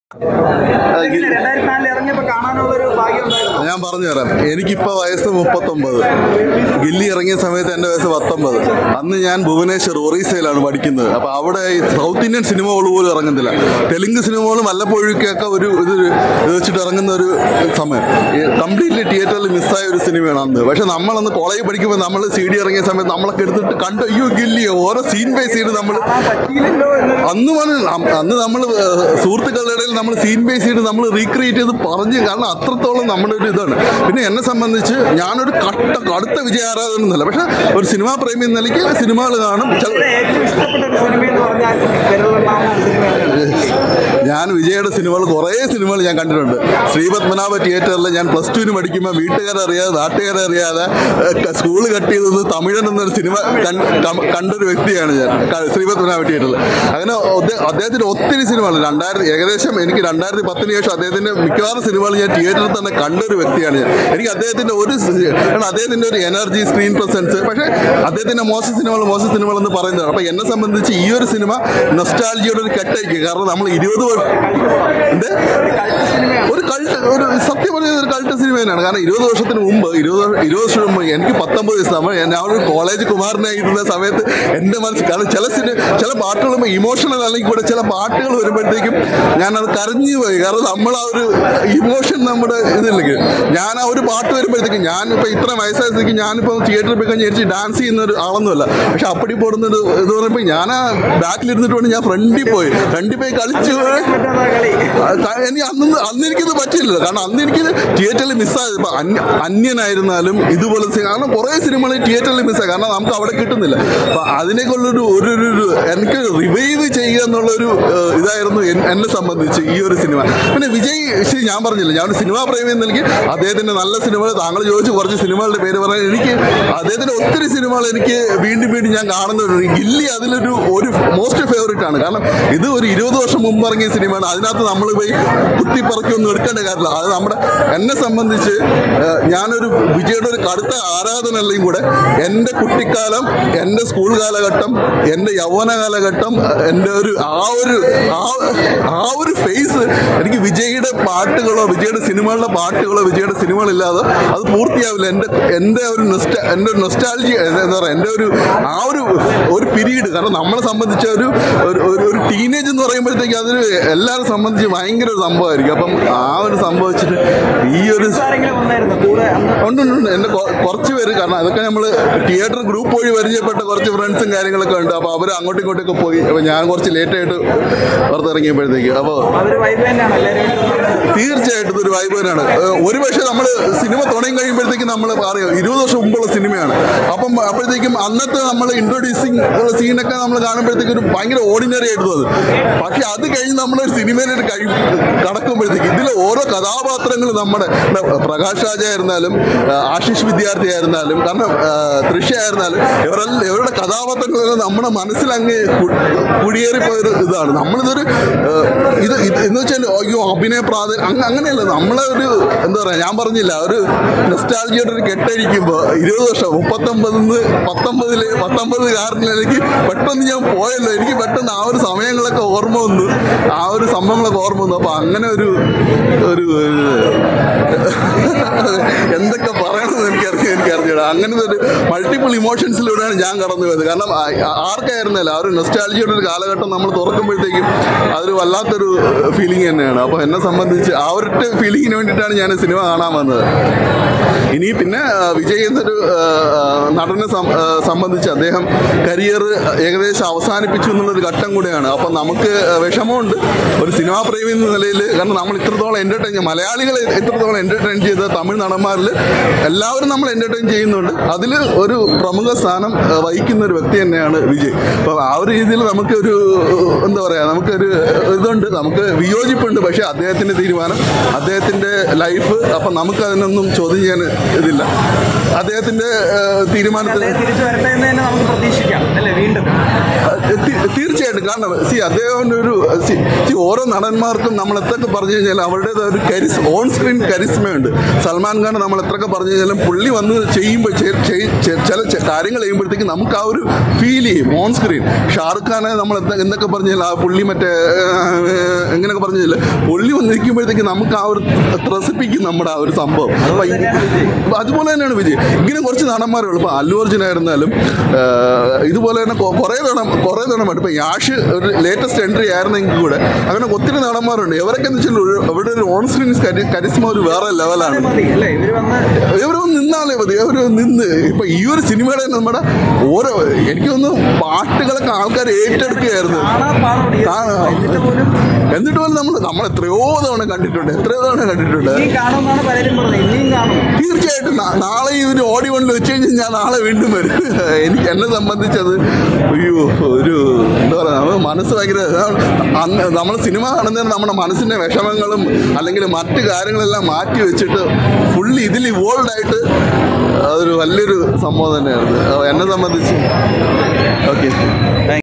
രണ്ടായിരത്തി നാലിൽ ഇറങ്ങിയപ്പോ കാണാനുള്ള ഒരു ഭാഗ്യം ഉണ്ടായിരുന്നു ഞാൻ പറഞ്ഞുതരാം എനിക്കിപ്പോൾ വയസ്സ് മുപ്പത്തൊമ്പത് ഗില്ലി ഇറങ്ങിയ സമയത്ത് എൻ്റെ വയസ്സ് പത്തൊമ്പത് അന്ന് ഞാൻ ഭുവനേശ്വർ ഒറീസയിലാണ് പഠിക്കുന്നത് അപ്പോൾ അവിടെ ഈ സൗത്ത് ഇന്ത്യൻ സിനിമകൾ പോലും ഇറങ്ങുന്നില്ല തെലുങ്ക് സിനിമകളും വല്ലപ്പോഴൊക്കെ ഒരു ഇത് ഇത് വെച്ചിട്ട് ഇറങ്ങുന്ന ഒരു സമയം കംപ്ലീറ്റ്ലി തിയേറ്ററിൽ മിസ്സായ ഒരു സിനിമയാണ് അന്ന് പക്ഷെ നമ്മളന്ന് കോളേജിൽ പഠിക്കുമ്പോൾ നമ്മൾ സി ഡി ഇറങ്ങിയ സമയത്ത് നമ്മളൊക്കെ എടുത്തിട്ട് കണ്ട് അയ്യോ ഗില്ലിയോ ഓരോ സീൻ ബൈ സീൻ നമ്മൾ കാണാൻ പറ്റിയില്ലല്ലോ എന്ന് അന്ന് വന്ന് നം- അന്ന് നമ്മൾ സുഹൃത്തുക്കളുടെ ഇടയിൽ നമ്മൾ സീൻ ബേസ് ചെയ്ത് നമ്മൾ റീക്രിയേറ്റ് ചെയ്ത് പറഞ്ഞ് കാരണം അത്രത്തോളം നമ്മുടെ ഒരു ഇതാണ് പിന്നെ എന്നെ സംബന്ധിച്ച് ഞാനൊരു കട്ട കടുത്ത വിജയ ആരാധന എന്നല്ല പക്ഷെ ഒരു സിനിമാ പ്രേമി എന്ന നിലയ്ക്ക് സിനിമകൾ കാണും ചെ- ഇവിടെ ഏറ്റവും ഇഷ്ടപ്പെട്ട ഒരു സിനിമ എന്ന് പറഞ്ഞാൽ കേരളമാവുന്ന സിനിമയാണ് ഞാൻ വിജയുടെ സിനിമകൾ കുറേ സിനിമകൾ ഞാൻ കണ്ടിട്ടുണ്ട് ശ്രീപത്മനാഭ തിയേറ്ററിൽ ഞാൻ പ്ലസ് ടുവിന് പഠിക്കുമ്പോൾ വീട്ടുകാരെ അറിയാതെ നാട്ടുകാരെ അറിയാതെ സ്കൂൾ കട്ട് ചെയ്തത് തമിഴൻ എന്നൊരു സിനിമ കൺ- കം- കണ്ടൊരു വ്യക്തിയാണ് ഞാൻ ക- ശ്രീപത്മനാഭ തിയേറ്ററിൽ അങ്ങനെ ഒദ്ദേ- അദ്ദേഹത്തിന് ഒത്തിരി സിനിമകൾ രണ്ടായിരത്തി ഏകദേശം എനിക്ക് രണ്ടായിരത്തി പത്തിന് ശേഷം അദ്ദേഹത്തിന്റെ മിക്കവാറും സിനിമകൾ ഞാൻ തിയേറ്ററിൽ തന്നെ കണ്ടൊരു വ്യക്തിയാണ് ഞാൻ എനിക്ക് അദ്ദേഹത്തിന്റെ ഒരു സി- കാരണം അദ്ദേഹത്തിന്റെ ഒരു എനർജി സ്ക്രീൻ പ്രസൻസ് പക്ഷേ അദ്ദേഹത്തിന്റെ മോശം സിനിമകൾ മോശം സിനിമകൾ എന്ന് പറയുന്നതാണ് അപ്പൊ എന്നെ സംബന്ധിച്ച് ഈ ഒരു സിനിമ നൊസ്റ്റാൾജിയുടെ ഒരു കെട്ടായിരിക്കും കാരണം നമ്മൾ ഇരുപത് വർഷം എന്ത് ഒരു കൾട്ട് ഒരു സത്യം പറഞ്ഞ ഒരു കൾട്ട് സിനിമ തന്നെയാണ് കാരണം ഇരുപത് വർഷത്തിന് മുമ്പ് ഇരുപത് വർഷം- ഇരുപത് വർഷം മുമ്പ് എനിക്ക് പത്തൊമ്പത് വയസ്സാകുമ്പോൾ ഞാൻ ഒരു കോളേജ് കുമാരനായിരുന്ന സമയത്ത് എൻ്റെ മനസ്സിൽ കാരണം ചില സിനിമ ചില പാട്ടുകൾ ഇമോഷണൽ അല്ലെങ്കിൽ കൂടെ ചില പാട്ടുകൾ വരുമ്പോഴത്തേക്കും ഞാൻ അത് കരഞ്ഞു പോയി കാരണം നമ്മൾ ആ ഒരു ഇമോഷൻ നമ്മുടെ ഇതില്ലെങ്കിൽ ഞാൻ ആ ഒരു പാട്ട് വരുമ്പോഴത്തേക്കും ഞാനിപ്പോൾ ഇത്ര വയസ്സായ സ്ഥിതിക്ക് ഞാനിപ്പോൾ തിയേറ്ററിൽ പോയി കഴിഞ്ഞ് എനിക്ക് ഡാൻസ് ചെയ്യുന്ന ഒരു ആളൊന്നുമല്ല പക്ഷെ അപ്പടി പോടുന്നത് ഇത് പറയുമ്പോൾ ഞാൻ ആ ബാക്കിലിരുന്നിട്ട് വേണം ഞാൻ ഫ്രണ്ടിൽ പോയി ഫ്രണ്ടിൽ പോയി കളിച്ചു പറ്റാത്ത കളി ആ, ക- എനിക്ക് അന്ന് അന്ന് എനിക്കത് പറ്റില്ലല്ലോ കാരണം അന്ന് എനിക്ക് തിയേറ്ററിൽ മിസ്സായത് ഇപ്പൊ അന്യ അന്യനായിരുന്നാലും ഇതുപോലെ സി- കാരണം കുറേ സിനിമകൾ തിയേറ്ററിൽ മിസ്സായി കാരണം നമുക്ക് അവിടെ കിട്ടുന്നില്ല അപ്പൊ അതിനേക്കുള്ളൊരു ഒരു ഒരു ഒരു എനിക്ക് റിവൈവ് ചെയ്യുക എന്നുള്ളൊരു ഏഹ്, ഇതായിരുന്നു എൻ- എന്നെ സംബന്ധിച്ച് ഈ ഒരു സിനിമ പിന്നെ വിജയ് ശരി ഞാൻ പറഞ്ഞില്ല ഞാൻ ഒരു സിനിമാ പ്രേമി എന്ന നിലയ്ക്ക് അദ്ദേഹത്തിന്റെ നല്ല സിനിമകൾ താങ്കൾ ചോദിച്ചു കുറച്ച് സിനിമകളുടെ പേര് പറയാൻ എനിക്ക് അദ്ദേഹത്തിന്റെ ഒത്തിരി സിനിമകൾ എനിക്ക് വീണ്ടും വീണ്ടും ഞാൻ കാണുന്നവരുണ്ട് ഗില്ലി അതിലൊരു ഒരു മോസ്റ്റ് ഫേവറേറ്റ് ആണ് കാരണം ഇത് ഒരു ഇരുപത് വർഷം മുമ്പ് ഇറങ്ങിയ സിനിമയാണ് അതിനകത്ത് നമ്മൾ പോയി കുത്തിപ്പറക്കി ഒന്നും എടുക്കേണ്ട കാര്യമില്ല അത് നമ്മുടെ എന്നെ സംബന്ധിച്ച് ഏഹ്, ഞാനൊരു വിജയുടെ ഒരു കടുത്ത ആരാധന അല്ലെങ്കിൽ കൂടെ എൻ്റെ കുട്ടിക്കാലം എൻ്റെ സ്കൂൾ കാലഘട്ടം എൻ്റെ യൗവന കാലഘട്ടം ഏഹ്, എൻ്റെ ഒരു ആ ഒരു ആ- ആ ഒരു ഫേസ് എനിക്ക് വിജയുടെ പാട്ടുകളോ വിജയുടെ സിനിമകളുടെ പാട്ടുകളോ വിജയുടെ സിനിമകളില്ലാതെ അത് പൂർത്തിയാവില്ല എൻ്റെ എൻ്റെ ഒരു നൊസ്റ്റ എൻ്റെ ഒരു നൊസ്റ്റാൾജി എന്താ പറയുക എൻ്റെ ഒരു ആ ഒരു ഒരു പീരീഡ് കാരണം നമ്മളെ സംബന്ധിച്ച ഒരു ഒരു- ഒരു ഒരു ടീനേജ് എന്ന് പറയുമ്പോഴത്തേക്ക് അതൊരു എല്ലാവരും സംബന്ധിച്ച് ഭയങ്കര ഒരു സംഭവമായിരിക്കും അപ്പം ആ ഒരു സംഭവിച്ചിട്ട് ഈ ഒരു ആരെങ്കിലും വന്നായിരുന്നു കൂടെ അന്ന് ഉണ്ട് ഉണ്ട് ഉണ്ട് എൻ്റെ കൊ- കുറച്ച് പേര് കാരണം അതൊക്കെ നമ്മൾ തിയേറ്റർ ഗ്രൂപ്പ് വഴി പരിചയപ്പെട്ട കുറച്ച് ഫ്രണ്ട്സും കാര്യങ്ങളൊക്കെ ഉണ്ട് അപ്പോൾ അവർ അങ്ങോട്ടും ഇങ്ങോട്ടൊക്കെ പോയി അപ്പോൾ ഞാൻ കുറച്ച് ലേറ്റായിട്ട് പുറത്തിറങ്ങിയപ്പോഴത്തേക്ക് അപ്പോൾ അതൊരു വൈബ് തന്നെയാണ് എല്ലാവരും തീർച്ചയായിട്ടും ഇതൊരു വൈബ് തന്നെയാണ് ഏഹ് ഒരു പക്ഷേ നമ്മൾ സിനിമ തുടങ്ങി കഴിയുമ്പോഴത്തേക്കും നമ്മൾ പറയും ഇരുപത് വർഷം മുമ്പുള്ള സിനിമയാണ് അപ്പം അപ്പോഴത്തേക്കും അന്നത്തെ നമ്മൾ ഇൻട്രൊഡ്യൂസിങ് ഉള്ള സീനൊക്കെ നമ്മൾ കാണുമ്പോഴത്തേക്കും ഒരു ഭയങ്കര ഓർഡിനറി ആയിട്ട് തോന്നും പക്ഷെ അത് കഴിഞ്ഞ് നമ്മൾ സിനിമയിലേക്ക് കഴി കടക്കുമ്പോഴത്തേക്ക് ഇതിലെ ഓരോ കഥാപാത്രങ്ങൾ നമ്മുടെ ഇപ്പൊ പ്രകാശ് രാജ ആയിരുന്നാലും ഏഹ് ആശിഷ് വിദ്യാർത്ഥി ആയിരുന്നാലും കാരണം ഏഹ് തൃഷ ആയിരുന്നാലും ഇവരെല്ലാം ഇവരുടെ കഥാപാത്രങ്ങളെല്ലാം നമ്മുടെ മനസ്സിലങ്ങ് കു- കുടിയേറിപ്പോയൊരു ഇതാണ് നമ്മളിതൊരു ഏഹ് ഇത് ഇത് എന്ന് വെച്ചാൽ അയ്യോ അഭിനയ പ്രാധാന്യം അങ്ങ അങ്ങനെയല്ല നമ്മളെ ഒരു എന്താ പറയാ ഞാൻ പറഞ്ഞില്ല ഒരു നെസ്റ്റാൾജിയുടെ ഒരു കെട്ടഴിക്കുമ്പോൾ ഇരുപത് വർഷം മുപ്പത്തൊമ്പതിന്ന് പത്തൊമ്പതില് പത്തൊമ്പത് കാരനിലേക്ക് പെട്ടെന്ന് ഞാൻ പോയല്ലോ എനിക്ക് പെട്ടെന്ന് ആ ഒരു സമയങ്ങളൊക്കെ ഓർമ്മ വന്നു ആ ഒരു സംഭവങ്ങളൊക്കെ ഓർമ്മ വന്നു അപ്പൊ അങ്ങനെ ഒരു ഒരു എന്തൊക്കെ പറയണമെന്ന് എനിക്കറിയാം എനിക്കറിഞ്ഞൂടാ അങ്ങനത്തെ ഒരു മൾട്ടിപ്പിൾ ഇമോഷൻസിലൂടെയാണ് ഞാൻ കടന്നു പോയത് കാരണം ആ- ആ- ആർക്കായിരുന്നല്ല ആ ഒരു നെസ്റ്റാൾജിയുടെ ഒരു കാലഘട്ടം നമ്മൾ തുറക്കുമ്പോഴത്തേക്കും അതൊരു വല്ലാത്തൊരു ഫീലിംഗ് തന്നെയാണ് അപ്പോൾ എന്നെ സംബന്ധിച്ച് ആ ഒരു ഫീലിങ്ങിന് വേണ്ടിയിട്ടാണ് ഞാൻ സിനിമ കാണാൻ വന്നത് ഇനി പിന്നെ ആ, വിജയ് എന്നൊരു ആ, ആ, നടനെ സം- ആ, സംബന്ധിച്ച് അദ്ദേഹം കരിയർ ഏകദേശം അവസാനിപ്പിച്ചു എന്നുള്ളൊരു ഘട്ടം കൂടെയാണ് അപ്പം നമുക്ക് വിഷമമുണ്ട് ഒരു സിനിമാ പ്രേമി എന്ന നിലയിൽ കാരണം നമ്മൾ ഇത്രത്തോളം എൻ്റർടൈൻ മലയാളികളെ ഇത്രത്തോളം എൻ്റർടൈൻ ചെയ്ത തമിഴ് നടന്മാരിൽ എല്ലാവരും നമ്മൾ എൻ്റർടൈൻ ചെയ്യുന്നുണ്ട് അതിൽ ഒരു പ്രമുഖ സ്ഥാനം ആ, വഹിക്കുന്ന ഒരു വ്യക്തി തന്നെയാണ് വിജയ് അപ്പോൾ ആ ഒരു രീതിയിൽ നമുക്കൊരു എന്താ പറയുക നമുക്കൊരു ഇതുണ്ട് നമുക്ക് വിയോജിപ്പുണ്ട് പക്ഷേ അദ്ദേഹത്തിൻ്റെ തീരുമാനം അദ്ദേഹത്തിൻ്റെ ലൈഫ് അപ്പം നമുക്ക് അതിനൊന്നും ചോദ്യം ചെയ്യാൻ ഇതില്ല അദ്ദേഹത്തിൻ്റെ തീരുമാനത്തിൽ അദ്ദേഹം തിരിച്ചു വരട്ടെ എന്ന് തന്നെ നമുക്ക് പ്രതീക്ഷിക്കാം അല്ലേ വീണ്ടും തി- തീർച്ചയായിട്ടും കാരണം സി അദ്ദേഹത്തിൻ്റെ ഒരു സി സി ഓരോ നടന്മാർക്കും നമ്മൾ എത്രയൊക്കെ പറഞ്ഞു കഴിഞ്ഞാൽ അവരുടേതായ ഒരു കരിസ് ഓൺ സ്ക്രീൻ കരിസ്മയുണ്ട് സൽമാൻ ഖാൻ നമ്മൾ എത്രയൊക്കെ പറഞ്ഞു കഴിഞ്ഞാലും പുള്ളി വന്ന് ചെയ്യുമ്പോൾ ചെ- ചെയ്- ചെ- ചില ചെ- കാര്യങ്ങൾ ചെയ്യുമ്പോഴത്തേക്ക് നമുക്ക് ആ ഒരു ഫീൽ ചെയ്യും ഓൺ സ്ക്രീൻ ഷാറുഖ് ഖാനെ നമ്മൾ എന്ത- എന്തൊക്കെ പറഞ്ഞാൽ ആ പുള്ളി മറ്റേ ഏഹ്, എങ്ങനെയൊക്കെ പറഞ്ഞില്ല പുള്ളി വന്ന് നിൽക്കുമ്പോഴത്തേക്ക് നമുക്ക് ആ ഒരു ത്രസിപ്പിക്കും നമ്മുടെ ആ ഒരു സംഭവം അപ്പൊ ഈ- തന്നെയാണ് വിജയ്. അതുപോലെ തന്നെയാണ് വിജയ് ഇങ്ങനെ കുറച്ച് നടന്മാരുള്ളൂ ഇപ്പൊ അല്ലു അർജുൻ ആയിരുന്നാലും ആഹ്, ഇതുപോലെ തന്നെ കൊ- കുറേ നടൻ കുറേ നടന്മാർ ഇപ്പൊ യാഷ് ഒരു ലേറ്റസ്റ്റ് എൻട്രി ആയിരുന്നെങ്കിൽ കൂടെ അങ്ങനെ ഒത്തിരി നടന്മാരുണ്ട് ഇവരൊക്കെ എന്ന് വെച്ചാൽ ഒരു- അവരുടെ ഒരു ഓൺ സ്ക്രീൻ കരിസ്മ ഒരു വേറെ ലെവലാണ് അത് മതി അല്ലേ ഇവര് വന്ന് ഇവരൊന്ന് നിന്നാലേ മതി ഇവര് നിന്ന് ഇപ്പൊ ഈ ഒരു സിനിമയുടെ നമ്മുടെ ഓരോ എനിക്ക് തോന്നുന്നു പാട്ടുകളൊക്കെ ആൾക്കാർ ഏറ്റെടുക്കുകയായിരുന്നു കാണാൻ പാടുണ്ട് ഈ കാണാം. എന്നിട്ട് പോലും എന്നിട്ട് പോലും നമ്മൾ നമ്മൾ എത്രയോ തവണ കണ്ടിട്ടുണ്ട് എത്രയോ തവണ കണ്ടിട്ടുണ്ട് ഇനിയും കാണുമെന്നാണ് പലരും പറഞ്ഞത് ഇനിയും കാണും തീർച്ചയായിട്ടും നാ- നാളെ ഇതിന് ഓടി വണ്ണിൽ വെച്ച് കഴിഞ്ഞാൽ ഞാൻ നാളെ വീണ്ടും വരും എനിക്ക് എന്നെ സംബന്ധിച്ചത് അയ്യോ ഒരു എന്താ പറയുക നമ്മൾ മനസ്സ് ഭയങ്കര അന്ന് നമ്മൾ സിനിമ കാണുന്നതിന് നമ്മുടെ മനസ്സിൻ്റെ വിഷമങ്ങളും അല്ലെങ്കിൽ മറ്റു കാര്യങ്ങളെല്ലാം മാറ്റി വെച്ചിട്ട് ഫുള്ളി ഇതിൽ ഇവോൾവ് ആയിട്ട് അതൊരു വലിയൊരു സംഭവം തന്നെയായിരുന്നു എന്നെ സംബന്ധിച്ച് ഓക്കെ